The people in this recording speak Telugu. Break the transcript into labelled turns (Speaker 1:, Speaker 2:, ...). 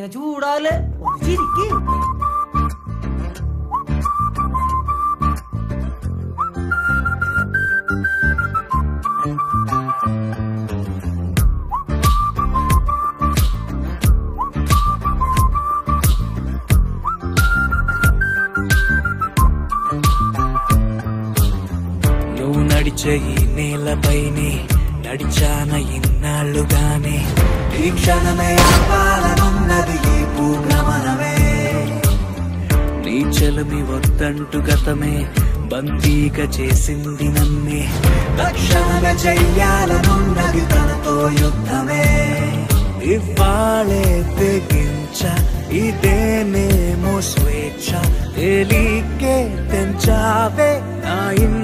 Speaker 1: నేను చూడాలి ఒక చిరికి
Speaker 2: నువ్వు నడిచే ఈ నేలపైనే నడిచాన ఇన్నాళ్ళుగానే ఈ క్షణమే ఆపాలనున్నది ఈ భూభ్రమణమే నీ చెలమి వద్దంటు గతమే బందీగా చేసింది నన్నే తక్షణమే చెయ్యాలనున్నది తనతో యుద్ధమే ఇవ్వాలే తెగించ ఇదేనేమో స్వేచ్ఛ తేలికే తెంచావే నా ఇన్